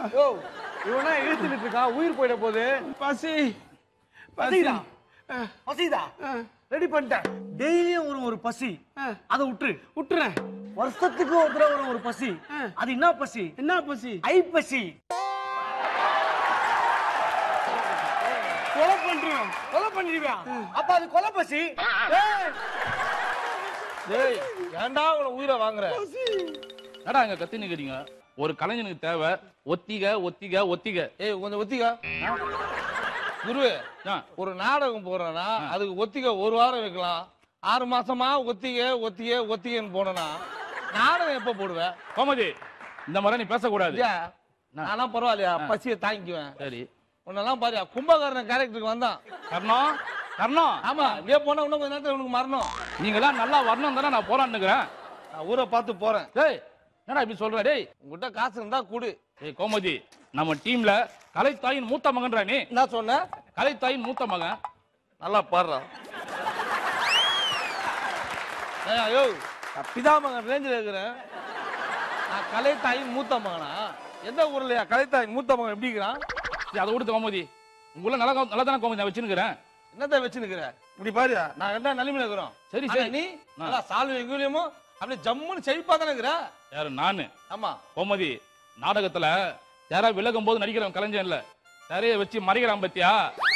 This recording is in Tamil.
யோ இவனா இழுத்துக்கிட்டு இருக்கான் உயிர் போயிட போகுது பசி பசிதா ஆ, பசிதா ஆ, ரெடி பண்ணிட்டேன் டெய்லியும் ஒரு ஒரு பசி ஆ. அதை விட்டுரு விட்டுறேன் வருஷத்துக்கு ஒரு தடவை வரும் ஒரு பசி ஆ. அது என்ன பசி என்ன பசி ஐ பசி கொலை பண்றோம் கொலை பண்ணிடுவியா அப்ப அது கொலை பசி டேய் ஏன்டா உன உயிரை வாங்குற என்னடா இங்க கத்தி நிக்கிறீங்க ஒரு கலைஞனுக்கு தேவை ஒத்திக ஒத்திக ஒத்திக ஏய் கொஞ்சம் ஒத்திக்கா குரு ஆ, ஒரு நாடகம் போறேன்னா அதுக்கு ஒத்திக ஒரு வாரம் வைக்கலாம் ஆறு மாசமா ஒத்திக ஒத்திக ஒத்திகன்னு போனேன்னா நாடகம் எப்ப போடுவேன் கோமதி இந்த மாதிரி நீ பேசக்கூடாது ஐயா, நானா பரவாயில்லையா பசியை தாங்கிக்குவேன் சரி உன்னெல்லாம் பாரு கும்பகாரன் கேரக்டருக்கு வந்தான் கர்ணம் கர்ணம் ஆமா இப்படியே போனா இன்னும் கொஞ்ச நேரத்துல உனக்கு மரணம் நீங்களாம் நல்லா வரணும் தானே நான் போரான்னுக்கிறேன் நான் ஊரை பார்த்து போறேன் டேய் என்னடா இப்படி சொல்ற டேய் உங்ககிட்ட காசு இருந்தா கொடு ஏய் கோமதி நம்ம டீம்ல கலைத்தாயின் மூத்த மகன்றா நீ என்ன சொன்ன கலைத்தாயின் மூத்த மகன் நல்லா பாடுறா ஏய், ஐயோ நான் பிதாமகன் ரேஞ்சில் இருக்கிறேன் நான் கலைத்தாயின் மூத்த மகனா எந்த ஊர்லயா கலைத்தாயின் மூத்த மகன் எப்படி இருக்கிறான் சரி, அதை விடுத்து கோமதி உங்களை நல்லா நல்லா தானே கோமதி நான் வச்சுருக்கிறேன் என்னத்த வச்சுன்னுக்கிற இப்படி பாரு நான் என்ன நிலைமையில இருக்கிறோம் சரி, ஆனா சரி. நீ ஆ. நல்லா சால்வை எங்கேயுமோ அப்படியே ஜம்முன்னு செழிப்பா தானே இருக்கிற யாரு நானு ஆமா கோமதி நாடகத்துல யாரா விலகும் போது நடிக்கிறவன் கலைஞன் இல்ல நிறைய வச்சு மறைக்கிறான் பத்தியா